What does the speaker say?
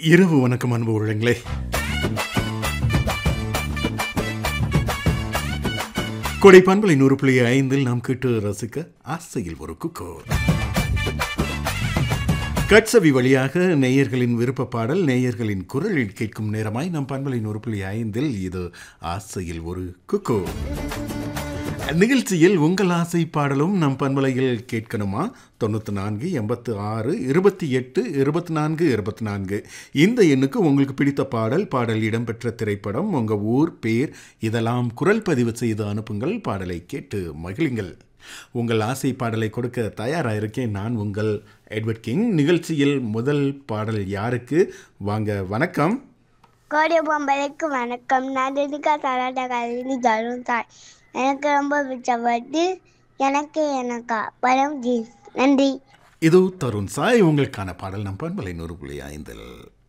இரவு வணக்கம் அன்பு உள்ளங்களே கொடை பண்பலை நூறு புள்ளி ஐந்தில் நாம் கேட்டு ரசிக்க ஆசையில் ஒரு குக்கோ கட்சவி வழியாக நேயர்களின் விருப்ப பாடல் நேயர்களின் குரலில் கேட்கும் நேரமாய் நம் பண்பலை நூறு புள்ளி ஐந்தில் இது ஆசையில் ஒரு குக்கோ நிகழ்ச்சியில் உங்கள் ஆசை பாடலும் நம் பண்பலையில் கேட்கணுமா தொண்ணூற்றி நான்கு எண்பத்து ஆறு இருபத்தி எட்டு இருபத்தி நான்கு இருபத்தி நான்கு இந்த எண்ணுக்கு உங்களுக்கு பிடித்த பாடல் பாடல் இடம்பெற்ற திரைப்படம் உங்கள் ஊர் பேர் இதெல்லாம் குரல் பதிவு செய்து அனுப்புங்கள் பாடலை கேட்டு மகிழுங்கள் உங்கள் ஆசை பாடலை கொடுக்க தயாராக இருக்கேன் நான் உங்கள் எட்வர்ட் கிங் நிகழ்ச்சியில் முதல் பாடல் யாருக்கு வாங்க வணக்கம் கோடை பொம்பளைக்கு வணக்கம் நான் தினிகா சலாட்டா கல்வி தரும் தாய் எனக்கு ரொம்ப பிடிச்ச பாட்டு எனக்கு எனக்கா படம் ஜீன்ஸ் நன்றி இது தருண் சாய் உங்களுக்கான பாடல் நம் பண்பலை நூறு புள்ளி ஐந்தில்